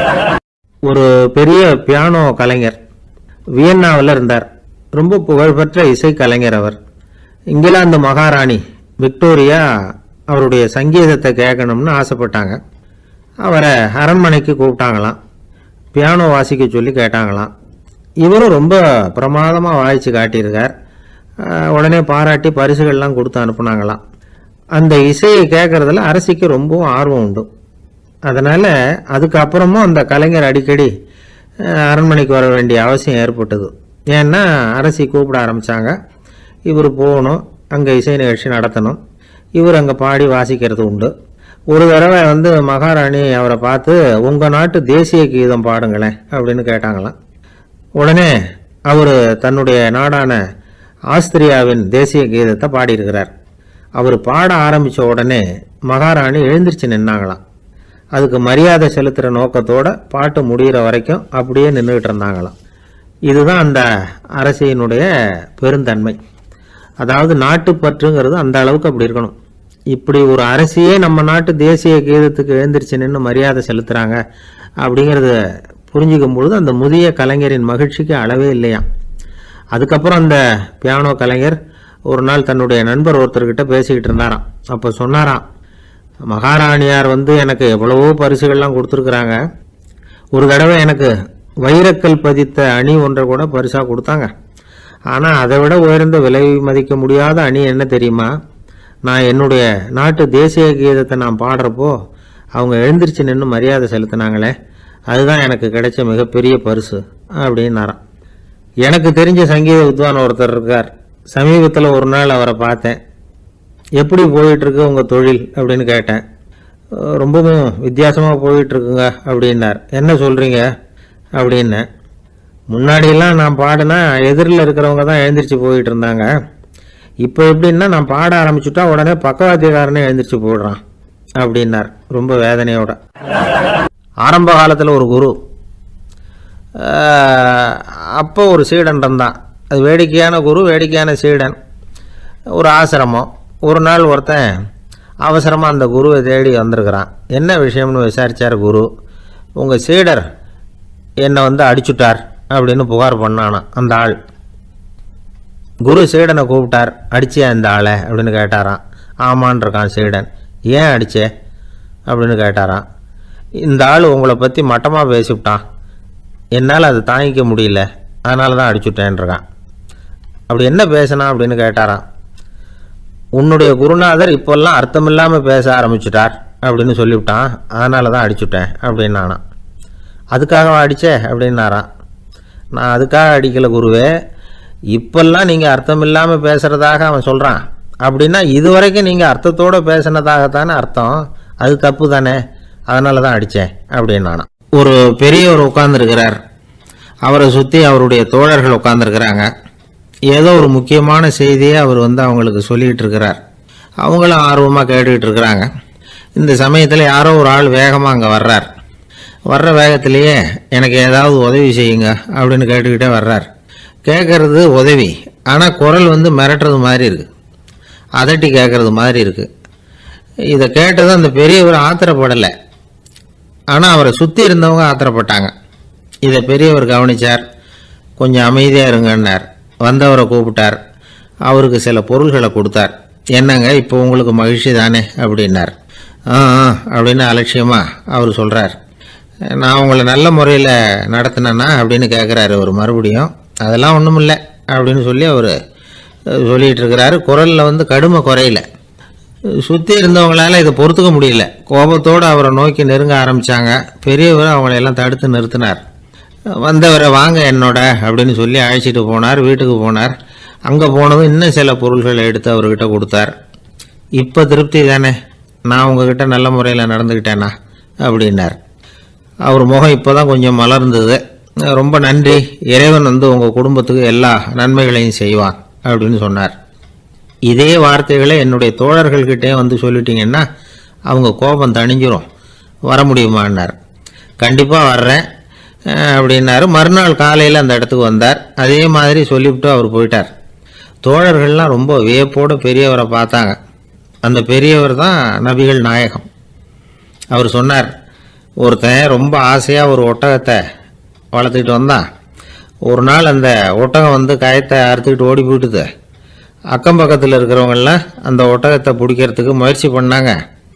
ஒரு பெரிய பியானோ கலைஞர் வியன்னாவில் இருந்தார் ரொம்ப புகழ்பெற்ற இசை கலைஞர் அவர் இங்கிலாந்து மகாராணி விக்டோரியா அவருடைய சங்கீதத்தை கேட்கணும்னு ஆசைப்பட்டாங்க அவரை அரண்மனைக்கு கூப்பிட்டாங்களாம் பியானோ வாசிக்க சொல்லி கேட்டாங்களாம் இவரும் ரொம்ப பிரமாதமாக வாய்ச்சி காட்டியிருக்கார் அஹ் உடனே பாராட்டி பரிசுகள்லாம் கொடுத்து அனுப்புனாங்களாம் அந்த இசையை கேட்குறதுல அரசிக்கு ரொம்பவும் ஆர்வம் உண்டு அதனால் அதுக்கப்புறமும் அந்த கலைஞர் அடிக்கடி அஹ், அரண்மனைக்கு வர வேண்டிய அவசியம் ஏற்பட்டது ஏன்னா அரசி கூப்பிட ஆரம்பித்தாங்க இவர் போகணும் அங்கே இசை நிகழ்ச்சி நடத்தணும் இவர் அங்கே பாடி வாசிக்கிறது உண்டு ஒரு தடவை வந்து மகாராணி அவரை பார்த்து உங்கள் நாட்டு தேசிய கீதம் பாடுங்களேன் அப்படின்னு கேட்டாங்களாம் உடனே அவர் தன்னுடைய நாடான ஆஸ்திரியாவின் தேசிய கீதத்தை பாடியிருக்கிறார் அவர் பாட ஆரம்பித்த உடனே மகாராணி எழுந்திருச்சு நின்னாங்களாம் அதுக்கு மரியாதை செலுத்துகிற நோக்கத்தோட பாட்டு முடிகிற வரைக்கும் அப்படியே நின்றுக்கிட்டு இருந்தாங்களாம் இதுதான் அந்த அரசியனுடைய பெருந்தன்மை அதாவது நாட்டுப்பற்றுங்கிறது அந்த அளவுக்கு அப்படி இருக்கணும் இப்படி ஒரு அரசியே நம்ம நாட்டு தேசிய கீதத்துக்கு எழுந்திருச்சு நின்று மரியாதை செலுத்துகிறாங்க அப்படிங்கிறத புரிஞ்சுக்கும் பொழுது அந்த முதிய கலைஞரின் மகிழ்ச்சிக்கு அளவே இல்லையாம் அதுக்கப்புறம் அந்த பியானோ கலைஞர் ஒரு நாள் தன்னுடைய நண்பர் ஒருத்தர்கிட்ட பேசிக்கிட்டு இருந்தாராம் அப்போ சொன்னாராம் மகாராணியார் வந்து எனக்கு எவ்வளவோ பரிசுகள்லாம் கொடுத்துருக்குறாங்க ஒரு தடவை எனக்கு வைரக்கல் பதித்த அணி ஒன்றை கூட பரிசாக கொடுத்தாங்க ஆனால் அதை விட உயர்ந்த விலை மதிக்க முடியாத அணி என்ன தெரியுமா நான் என்னுடைய நாட்டு தேசிய கீதத்தை நான் பாடுறப்போ அவங்க எழுந்திருச்சு நின்று மரியாதை செலுத்தினாங்களே அதுதான் எனக்கு கிடைச்ச மிகப்பெரிய பரிசு அப்படின்னாராம் எனக்கு தெரிஞ்ச சங்கீத வித்வான் ஒருத்தர் இருக்கார் சமீபத்தில் ஒரு நாள் அவரை பார்த்தேன் எப்படி போயிட்டுருக்கு உங்கள் தொழில் அப்படின்னு கேட்டேன் "அஹ், ரொம்பவும் வித்தியாசமாக போயிட்டுருக்குங்க அப்படின்னார் என்ன சொல்கிறீங்க அப்படின்னேன் முன்னாடியெல்லாம் நான் பாடினா எதிரில் இருக்கிறவங்க தான் எழுந்திரிச்சு போயிட்டு இருந்தாங்க இப்போ எப்படின்னா நான் பாட ஆரம்பிச்சுட்டா உடனே பக்கவாத்தியக்காரனே எழுந்திரிச்சு போயிடுறான் அப்படின்னார் ரொம்ப வேதனையோட ஆரம்ப காலத்தில் ஒரு குரு ஆஹ், அப்போ ஒரு சீடன் இருந்தான் அது வேடிக்கையான குரு வேடிக்கையான சீடன் ஒரு ஆசிரமம் ஒரு நாள் ஒருத்தன் அவசரமாக அந்த குருவை தேடி வந்திருக்கிறான் என்ன விஷயம்னு விசாரிச்சார் குரு உங்கள் சீடர் என்னை வந்து அடிச்சுட்டார் அப்படின்னு புகார் பண்ணானாம் அந்த ஆள் குரு சீடனை கூப்பிட்டார் அடிச்சியா இந்த ஆளை அப்படின்னு கேட்டாராம் ஆமான் இருக்கான் சீடன் ஏன் அடிச்சே அப்படின்னு கேட்டாராம் இந்த ஆள் உங்களை பற்றி மட்டமாக பேசிவிட்டான் என்னால் அதை தாங்கிக்க முடியல அதனால தான் அடிச்சுட்டேன்ருக்கான் அப்படி என்ன பேசினா அப்படின்னு கேட்டாராம் உன்னுடைய குருநாதர் இப்போல்லாம் அர்த்தமில்லாமல் பேச ஆரம்பிச்சுட்டார் அப்படின்னு சொல்லிவிட்டான் அதனால தான் அடிச்சுட்டேன் அப்படின்னு நானாம் அதுக்காக அடிச்சே அப்படின்னாராம் நான் அதுக்காக அடிக்கல குருவே இப்பெல்லாம் நீங்கள் அர்த்தம் இல்லாமல் பேசுகிறதாக அவன் சொல்கிறான் அப்படின்னா இது வரைக்கும் நீங்கள் அர்த்தத்தோடு பேசினதாகத்தானே அர்த்தம் அது தப்பு தானே அதனால தான் அடித்தேன் அப்படின்னு நானாம் ஒரு பெரியவர் உட்கார்ந்துருக்கிறார் அவரை சுற்றி அவருடைய தோழர்கள் உட்காந்துருக்கிறாங்க ஏதோ ஒரு முக்கியமான செய்தியை அவர் வந்து அவங்களுக்கு சொல்லிகிட்டு இருக்கிறார் அவங்களும் ஆர்வமாக கேட்டுக்கிட்டு இருக்கிறாங்க இந்த சமயத்தில் யாரோ ஒரு ஆள் வேகமாக அங்கே வர்றார் வர்ற வேகத்திலேயே எனக்கு ஏதாவது உதவி செய்யுங்க அப்படின்னு கேட்டுக்கிட்டே வர்றார் கேட்குறது உதவி ஆனால் குரல் வந்து மிரட்டுறது மாதிரி இருக்குது அதட்டி கேட்குறது மாதிரி இருக்குது இதை கேட்டதும் அந்த பெரியவர் ஆத்திரப்படலை ஆனால் அவரை சுற்றி இருந்தவங்க ஆத்திரப்பட்டாங்க இதை பெரியவர் கவனிச்சார் கொஞ்சம் அமைதியாக இருங்கன்னார் வந்தவரை கூப்பிட்டார் அவருக்கு சில பொருள்களை கொடுத்தார் என்னங்க இப்போ உங்களுக்கு மகிழ்ச்சி தானே அப்படின்னார் ஆ ஆ அப்படின்னு அலட்சியமாக அவர் சொல்கிறார் நான் உங்களை நல்ல முறையில் நடத்தினேன்னா அப்படின்னு கேட்குறாரு அவர் மறுபடியும் அதெல்லாம் ஒன்றும் இல்லை அப்படின்னு சொல்லி அவர் சொல்லிகிட்டு இருக்கிறாரு குரலில் வந்து கடுமை குறையல சுற்றி இருந்தவங்களால இதை பொறுத்துக்க முடியல கோபத்தோடு அவரை நோக்கி நெருங்க ஆரம்பித்தாங்க பெரியவர் அவங்களை எல்லாம் தடுத்து நிறுத்தினார் வந்தவரை வாங்க என்னோட அப்படின்னு சொல்லி அழைச்சிட்டு போனார் வீட்டுக்கு போனார் அங்கே போனதும் இன்னும் சில பொருள்களை எடுத்து அவர்கிட்ட கொடுத்தார் இப்போ திருப்தி தானே நான் உங்ககிட்ட நல்ல முறையில் நடந்துக்கிட்டேனா அப்படின்னார் அவர் முகம் இப்போ தான் கொஞ்சம் மலர்ந்தது ரொம்ப நன்றி இறைவன் வந்து உங்கள் குடும்பத்துக்கு எல்லா நன்மைகளையும் செய்வான் அப்படின்னு சொன்னார் இதே வார்த்தைகளை என்னுடைய தோழர்கள்கிட்டே வந்து சொல்லிட்டீங்கன்னா அவங்க கோபம் தணிஞ்சிரும் வர முடியுமான்னார் கண்டிப்பாக வர்றேன் அஹ், அப்படின்னாரு மறுநாள் காலையில் அந்த இடத்துக்கு வந்தார் அதே மாதிரி சொல்லிவிட்டு அவர் போயிட்டார் தோழர்கள்லாம் ரொம்ப வியப்போடு பெரியவரை பார்த்தாங்க அந்த பெரியவர் தான் நபிகள் நாயகம் அவர் சொன்னார் ஒருத்தன் ரொம்ப ஆசையாக ஒரு ஒட்டகத்தை வளர்த்துக்கிட்டு வந்தான் ஒரு நாள் அந்த ஒட்டகம் வந்து கயத்தை அறுத்துக்கிட்டு ஓடி போயிட்டுது அக்கம் பக்கத்தில் இருக்கிறவங்கெல்லாம் அந்த ஒட்டகத்தை பிடிக்கிறதுக்கு முயற்சி பண்ணாங்க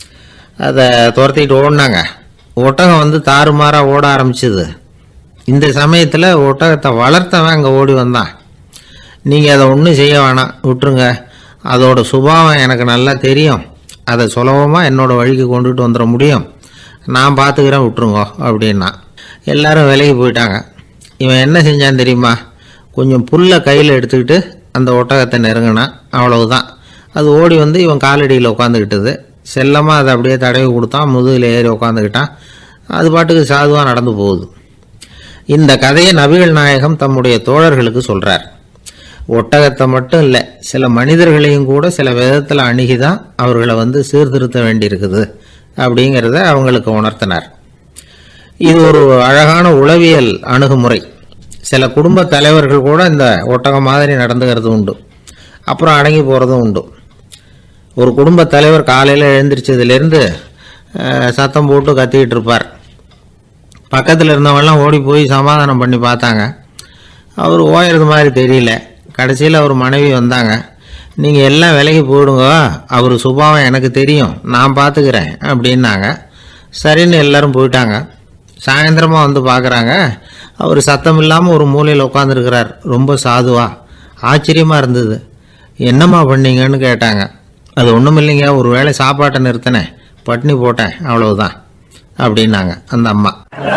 அதை துரத்திட்டு ஓடினாங்க ஒட்டகம் வந்து தாறுமாறாக ஓட ஆரம்பிச்சுது இந்த சமயத்தில் ஒட்டகத்தை வளர்த்தவன் அங்கே ஓடி வந்தான் நீங்கள் அதை ஒன்றும் செய்ய வேணாம் விட்டுருங்க அதோட சுபாவம் எனக்கு நல்லா தெரியும் அதை சுலபமாக என்னோட வழிக்கு கொண்டுட்டு வந்துட முடியும் நான் பார்த்துக்கிறேன் விட்டுருங்கோ அப்படின்னா எல்லாரும் விலகி போயிட்டாங்க இவன் என்ன செஞ்சான் தெரியுமா கொஞ்சம் புல்லை கையில் எடுத்துக்கிட்டு அந்த ஒட்டகத்தை நெருங்கினான் அவ்வளவுதான் அது ஓடி வந்து இவன் காலடியில் உட்காந்துக்கிட்டது செல்லமாக அதை அப்படியே தடவி கொடுத்தான் முதுகில் ஏறி உட்காந்துக்கிட்டான் அது பாட்டுக்கு சாதுவாக நடந்து போகுது இந்த கதையை நபிகள் நாயகம் தம்முடைய தோழர்களுக்கு சொல்றார் ஒட்டகத்தை மட்டும் இல்லை சில மனிதர்களையும் கூட சில விதத்தில் அணுகி தான் அவர்களை வந்து சீர்திருத்த வேண்டியிருக்குது அப்படிங்கிறத அவங்களுக்கு உணர்த்தினார் இது ஒரு அழகான உளவியல் அணுகுமுறை சில குடும்ப தலைவர்கள் கூட இந்த ஒட்டகம் மாதிரி நடந்துக்கிறது உண்டு அப்புறம் அடங்கி போகிறதும் உண்டு ஒரு குடும்ப தலைவர் காலையில் எழுந்திரிச்சதுலேருந்து அஹ், சத்தம் போட்டு கத்திக்கிட்டு இருப்பார் பக்கத்தில் இருந்தவங்கலாம் ஓடி போய் சமாதானம் பண்ணி பார்த்தாங்க அவர் ஓயறது மாதிரி தெரியல கடைசியில் அவர் மனைவி வந்தாங்க நீங்கள் எல்லாம் விலைக்கு போயிடுங்க அவர் சுபாவம் எனக்கு தெரியும் நான் பார்த்துக்கிறேன் அப்படின்னாங்க சரின்னு எல்லாரும் போயிட்டாங்க சாயந்தரமாக வந்து பார்க்குறாங்க அவர் சத்தம் இல்லாமல் ஒரு மூலையில் உட்காந்துருக்கிறார் ரொம்ப சாதுவா ஆச்சரியமாக இருந்தது என்னம்மா பண்ணீங்கன்னு கேட்டாங்க அது ஒன்றும் இல்லைங்க ஒரு வேளை சாப்பாட்டை நிறுத்தினேன் பட்னி போட்டேன் அவ்வளவுதான் அப்படின்னாங்க அந்த அம்மா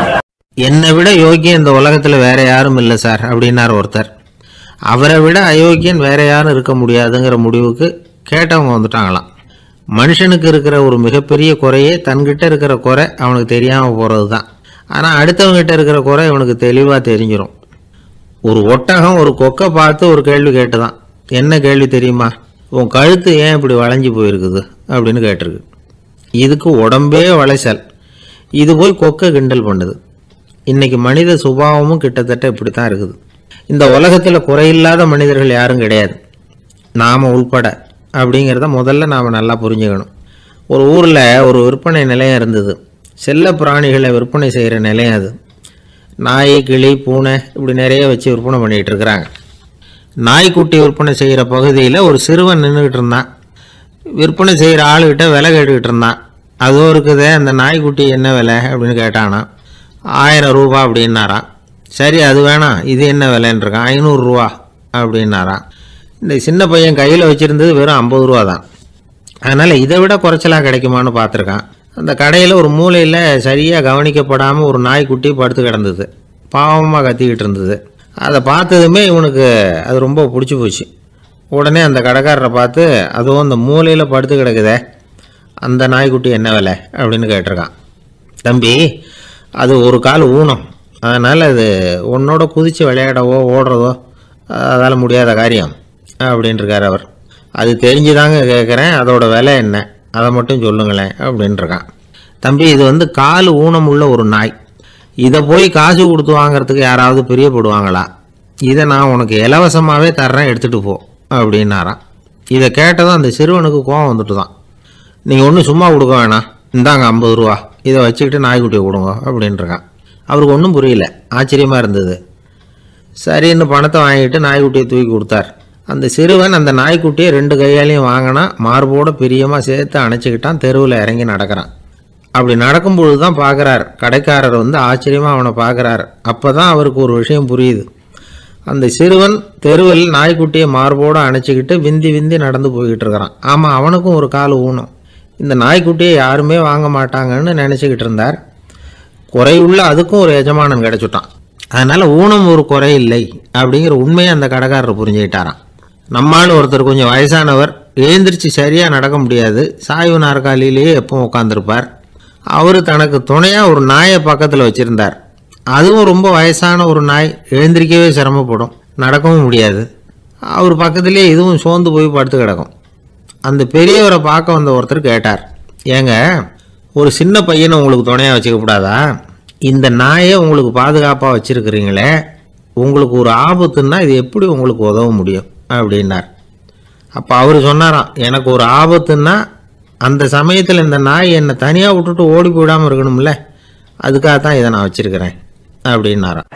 என்னை விட யோக்கியம் இந்த உலகத்தில் வேற யாரும் இல்லை சார் அப்படின்னார் ஒருத்தர் அவரை விட அயோக்கியன் வேற யாரும் இருக்க முடியாதுங்கிற முடிவுக்கு கேட்டவங்க வந்துட்டாங்களாம் மனுஷனுக்கு இருக்கிற ஒரு மிகப்பெரிய குறையே தன்கிட்ட இருக்கிற குறை அவனுக்கு தெரியாமல் போகிறது தான் ஆனால் அடுத்தவங்ககிட்ட இருக்கிற குறை இவனுக்கு தெளிவாக தெரிஞ்சிடும் ஒரு ஒட்டகம் ஒரு கொக்கை பார்த்து ஒரு கேள்வி கேட்டுதான் என்ன கேள்வி தெரியுமா உன் கழுத்து ஏன் இப்படி வளைஞ்சு போயிருக்குது அப்படின்னு கேட்டிருக்கு இதுக்கு உடம்பே வளைச்சல் இது போய் கொக்கை கிண்டல் பண்ணுது இன்னைக்கு மனித சுபாவமும் கிட்டத்தட்ட இப்படி தான் இருக்குது இந்த உலகத்தில் குறையில்லாத மனிதர்கள் யாரும் கிடையாது நாம் உள்பட அப்படிங்கிறத முதல்ல நாம் நல்லா புரிஞ்சுக்கணும் ஒரு ஊரில் ஒரு விற்பனை நிலையம் இருந்தது செல்ல பிராணிகளை விற்பனை செய்கிற நிலையம் அது நாய் கிளி பூனை இப்படி நிறைய வச்சு விற்பனை பண்ணிகிட்டு இருக்கிறாங்க நாய்க்குட்டி விற்பனை செய்கிற பகுதியில் ஒரு சிறுவன் நின்றுக்கிட்டு இருந்தான் விற்பனை செய்கிற ஆளுகிட்ட விலை கேட்டுக்கிட்டு இருந்தான் அதுவும் இருக்குதே அந்த நாய்க்குட்டி என்ன விலை அப்படின்னு கேட்டானா ஆயிரம் ரூபா அப்படின்னாராம் சரி அது வேணாம் இது என்ன விலைன்னு இருக்கான் ஐநூறுரூவா அப்படின்னாராம் இந்த சின்ன பையன் கையில் வச்சுருந்தது வெறும் ஐம்பது ரூபா தான் அதனால் இதை விட குறைச்சலாக கிடைக்குமான்னு பார்த்துருக்கான் அந்த கடையில் ஒரு மூலையில் சரியாக கவனிக்கப்படாமல் ஒரு நாய்க்குட்டி படுத்து கிடந்தது பாவமாக கத்திக்கிட்டு இருந்தது அதை பார்த்ததுமே இவனுக்கு அது ரொம்ப பிடிச்சி போச்சு உடனே அந்த கடைக்காரரை பார்த்து அதுவும் அந்த மூலையில் படுத்து கிடக்குதே அந்த நாய்க்குட்டி என்ன விலை அப்படின்னு கேட்டிருக்கான் தம்பி அது ஒரு கால் ஊனம் அதனால் அது உன்னோட குதித்து விளையாடவோ ஓடுறதோ அதால் முடியாத காரியம் அப்படின்ட்டுருக்கார் அவர் அது தெரிஞ்சுதாங்க கேட்குறேன் அதோட விலை என்ன அதை மட்டும் சொல்லுங்களேன் அப்படின்ட்டுருக்கான் தம்பி இது வந்து கால் ஊனம் உள்ள ஒரு நாய் இதை போய் காசு கொடுத்து வாங்குறதுக்கு யாராவது பிரியப்படுவாங்களா இதை நான் உனக்கு இலவசமாகவே தர்றேன் எடுத்துகிட்டு போ அப்படின்னாராம் இதை கேட்டதும் அந்த சிறுவனுக்கு கோவம் வந்துட்டு தான் நீங்கள் ஒன்றும் சும்மா கொடுக்க வேணாம் இந்தாங்க ஐம்பது ரூபா இதை வச்சுக்கிட்டு நாய்க்குட்டியை கொடுங்க அப்படின்ட்டுருக்கான் அவருக்கு ஒன்றும் புரியல ஆச்சரியமாக இருந்தது சரின்னு பணத்தை வாங்கிட்டு நாய்க்குட்டியை தூக்கி கொடுத்தார் அந்த சிறுவன் அந்த நாய்க்குட்டியை ரெண்டு கையாலையும் வாங்கினா மார்போட பிரியமாக சேர்த்து அணைச்சிக்கிட்டான் தெருவில் இறங்கி நடக்கிறான் அப்படி நடக்கும்பொழுது தான் பார்க்குறார் கடைக்காரர் வந்து ஆச்சரியமாக அவனை பார்க்குறார் அப்போ தான் அவருக்கு ஒரு விஷயம் புரியுது அந்த சிறுவன் தெருவில் நாய்க்குட்டியை மார்போடு அணைச்சிக்கிட்டு விந்தி விந்தி நடந்து போய்கிட்டு இருக்கிறான் ஆமாம் அவனுக்கும் ஒரு கால் ஊனம் இந்த நாய்க்குட்டியை யாருமே வாங்க மாட்டாங்கன்னு நினச்சிக்கிட்டு இருந்தார் குறையுள்ள அதுக்கும் ஒரு எஜமானன் கிடைச்சுட்டான் அதனால் ஊனம் ஒரு குறை இல்லை அப்படிங்கிற உண்மையை அந்த கடைக்காரர் புரிஞ்சுக்கிட்டாராம் நம்மால் ஒருத்தர் கொஞ்சம் வயசானவர் எழுந்திரிச்சு சரியாக நடக்க முடியாது சாய்வு நாற்காலியிலேயே எப்பவும் உட்காந்துருப்பார் அவர் தனக்கு துணையாக ஒரு நாயை பக்கத்தில் வச்சுருந்தார் அதுவும் ரொம்ப வயசான ஒரு நாய் எழுந்திரிக்கவே சிரமப்படும் நடக்கவும் முடியாது அவர் பக்கத்துலேயே இதுவும் சோர்ந்து போய் படுத்து கிடக்கும் அந்த பெரியவரை பார்க்க வந்த ஒருத்தர் கேட்டார் ஏங்க ஒரு சின்ன பையனை உங்களுக்கு துணையாக வச்சுக்க கூடாதா இந்த நாயை உங்களுக்கு பாதுகாப்பாக வச்சுருக்கிறீங்களே உங்களுக்கு ஒரு ஆபத்துன்னா இது எப்படி உங்களுக்கு உதவ முடியும் அப்படின்னார் அப்போ அவர் சொன்னாராம் எனக்கு ஒரு ஆபத்துன்னா அந்த சமயத்தில் இந்த நாய் என்னை தனியாக விட்டுட்டு ஓடி போயிடாமல் இருக்கணும்ல அதுக்காக தான் இதை நான் வச்சுருக்கிறேன் அப்படின்னாராம்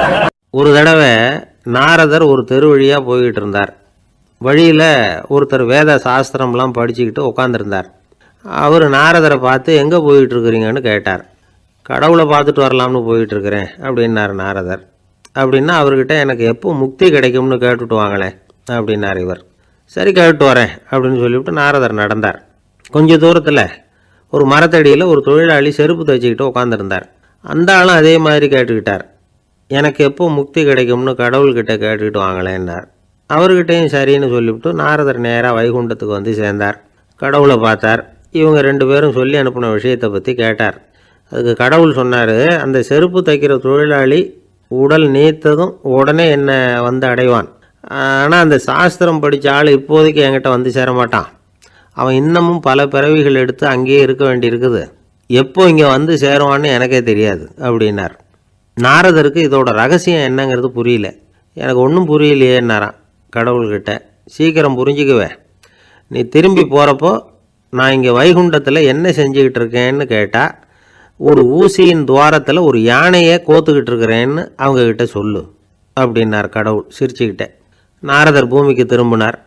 ஒரு தடவை நாரதர் ஒரு தெரு வழியாக போய்கிட்டு இருந்தார் வழியில் ஒருத்தர் வேத சாஸ்திரம்லாம் படிச்சுக்கிட்டு உட்காந்துருந்தார் அவர் நாரதரை பார்த்து எங்கே போயிட்டு இருக்கிறீங்கன்னு கேட்டார் கடவுளை பார்த்துட்டு வரலாம்னு போயிட்டு இருக்கிறேன் அப்படின்னார் நாரதர் அப்படின்னா அவர்கிட்ட எனக்கு எப்போ முக்தி கிடைக்கும்னு கேட்டுட்டு வாங்களேன் அப்படின்னார் இவர் சரி கேட்டு வரேன் அப்படின்னு சொல்லிவிட்டு நாரதர் நடந்தார் கொஞ்ச தூரத்தில் ஒரு மரத்தடியில் ஒரு தொழிலாளி செருப்பு தைச்சிக்கிட்டு உட்காந்துருந்தார் அந்த ஆளும் அதே மாதிரி கேட்டுக்கிட்டார் எனக்கு எப்போ முக்தி கிடைக்கும்னு கடவுள்கிட்ட கேட்டுக்கிட்டு வாங்களேன்னார் அவர்கிட்டையும் சரின்னு சொல்லிவிட்டு நாரதர் நேராக வைகுண்டத்துக்கு வந்து சேர்ந்தார் கடவுளை பார்த்தார் இவங்க ரெண்டு பேரும் சொல்லி அனுப்பின விஷயத்தை பற்றி கேட்டார் அதுக்கு கடவுள் சொன்னார் அந்த செருப்பு தைக்கிற தொழிலாளி உடல் நீத்ததும் உடனே என்னை வந்து அடைவான் ஆனால் அந்த சாஸ்திரம் படித்த ஆள் இப்போதைக்கு என்கிட்ட வந்து சேர மாட்டான் அவன் இன்னமும் பல பிறவிகள் எடுத்து அங்கேயே இருக்க வேண்டியிருக்குது எப்போ இங்கே வந்து சேருவான்னு எனக்கே தெரியாது அப்படின்னார் நாரதருக்கு இதோட ரகசியம் என்னங்கிறது புரியல எனக்கு ஒன்றும் புரியலையேன்னாரான் கடவுள்கிட்ட சீக்கிரம் புரிஞ்சுக்குவேன் நீ திரும்பி போகிறப்போ நான் இங்கே வைகுண்டத்தில் என்ன செஞ்சுக்கிட்டு இருக்கேன்னு கேட்டால் ஒரு ஊசியின் துவாரத்தில் ஒரு யானையை கோத்துக்கிட்டு இருக்கிறேன்னு அவங்கக்கிட்ட சொல்லு அப்படின்னார் கடவுள் சிரிச்சுக்கிட்டே நாரதர் பூமிக்கு திரும்பினார்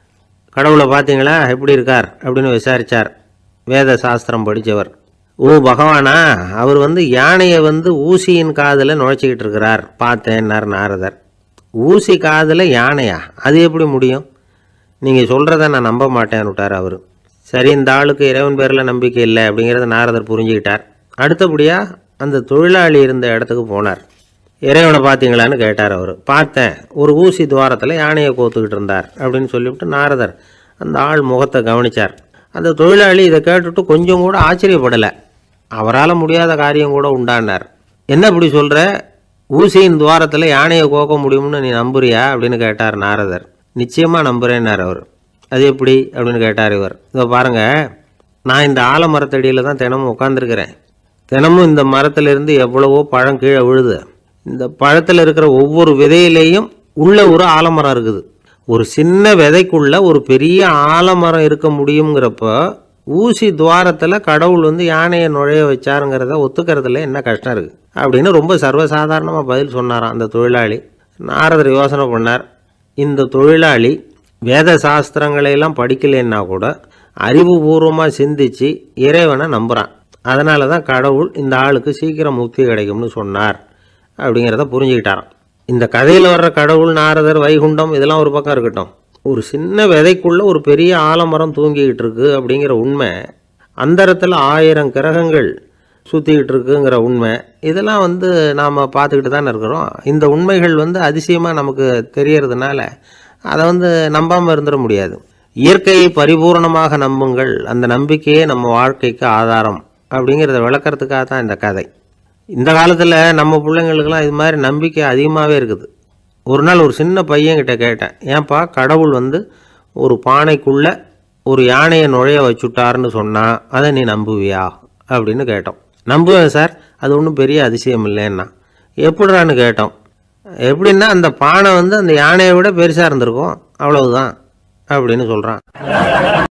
கடவுளை பார்த்தீங்களா எப்படி இருக்கார் அப்படின்னு விசாரித்தார் வேத சாஸ்திரம் படித்தவர் ஓ பகவானா அவர் வந்து யானையை வந்து ஊசியின் காதில் நுழைச்சிக்கிட்டு இருக்கிறார் பார்த்தேன்னார் நாரதர் ஊசி காதில் யானையா அது எப்படி முடியும் நீங்கள் சொல்கிறத நான் நம்ப மாட்டேன்னு விட்டார் அவர் சரி இந்த ஆளுக்கு இறைவன் பேரில் நம்பிக்கை இல்லை அப்படிங்கிறத நாரதர் புரிஞ்சுக்கிட்டார் அடுத்தபடியாக அந்த தொழிலாளி இருந்த இடத்துக்கு போனார் இறைவனை பார்த்தீங்களான்னு கேட்டார் அவர் பார்த்தேன் ஒரு ஊசி துவாரத்தில் யானையை கோத்துக்கிட்டு இருந்தார் அப்படின்னு சொல்லிவிட்டு நாரதர் அந்த ஆள் முகத்தை கவனிச்சார் அந்த தொழிலாளி இதை கேட்டுட்டு கொஞ்சம் கூட ஆச்சரியப்படலை அவரால் முடியாத காரியம் கூட உண்டானார் என்ன இப்படி சொல்கிற ஊசியின் துவாரத்தில் யானையை கோக்க முடியும்னு நீ நம்புறியா அப்படின்னு கேட்டார் நாரதர் நிச்சயமாக நம்புகிறேன்னார் அவர் அது எப்படி அப்படின்னு கேட்டார் இவர் இதோ பாருங்கள் நான் இந்த ஆலமரத்தடியில் தான் தினமும் உட்காந்துருக்கிறேன் தினமும் இந்த மரத்திலிருந்து எவ்வளவோ பழம் கீழே விழுது இந்த பழத்தில் இருக்கிற ஒவ்வொரு விதையிலையும் உள்ள ஒரு ஆலமரம் இருக்குது ஒரு சின்ன விதைக்குள்ள ஒரு பெரிய ஆலமரம் இருக்க முடியுங்கிறப்ப ஊசி துவாரத்தில் கடவுள் வந்து யானையை நுழைய வச்சாருங்கிறத ஒத்துக்கிறதுல என்ன கஷ்டம் இருக்குது அப்படின்னு ரொம்ப சர்வசாதாரணமாக பதில் சொன்னாராம் அந்த தொழிலாளி நாரதர் யோசனை பண்ணார் இந்த தொழிலாளி வேத சாஸ்திரங்களையெல்லாம் படிக்கலைன்னா கூட அறிவுபூர்வமாக சிந்திச்சு இறைவனை நம்புகிறான் அதனால தான் கடவுள் இந்த ஆளுக்கு சீக்கிரம் முக்தி கிடைக்கும்னு சொன்னார் அப்படிங்கிறத புரிஞ்சுக்கிட்டாராம் இந்த கதையில் வர்ற கடவுள் நாரதர் வைகுண்டம் இதெல்லாம் ஒரு பக்கம் இருக்கட்டும் ஒரு சின்ன விதைக்குள்ள ஒரு பெரிய ஆலமரம் தூங்கிக்கிட்டு இருக்கு அப்படிங்கிற உண்மை அந்தரத்தில் ஆயிரம் கிரகங்கள் சுற்றிக்கிட்டு இருக்குங்கிற உண்மை இதெல்லாம் வந்து நாம் பார்த்துக்கிட்டு தானே இருக்கிறோம் இந்த உண்மைகள் வந்து அதிசயமாக நமக்கு தெரியறதுனால அதை வந்து நம்பாமல் இருந்துட முடியாது இயற்கையை பரிபூர்ணமாக நம்புங்கள் அந்த நம்பிக்கையே நம்ம வாழ்க்கைக்கு ஆதாரம் அப்படிங்கிறத விளக்கறதுக்காக தான் இந்த கதை இந்த காலத்தில் நம்ம பிள்ளைங்களுக்கெல்லாம் இது மாதிரி நம்பிக்கை அதிகமாகவே இருக்குது ஒரு நாள் ஒரு சின்ன பையன்கிட்ட கேட்டேன் ஏன்பா கடவுள் வந்து ஒரு பானைக்குள்ளே ஒரு யானையை நுழைய வச்சுட்டாருன்னு சொன்னால் அதை நீ நம்புவியா அப்படின்னு கேட்டோம் நம்புவேன் சார் அது ஒன்றும் பெரிய அதிசயம் இல்லைன்னா எப்படிறான்னு கேட்டோம் எப்படின்னா அந்த பானை வந்து அந்த யானையை விட பெருசாக இருந்திருக்கும் அவ்வளவுதான் அப்படின்னு சொல்கிறான்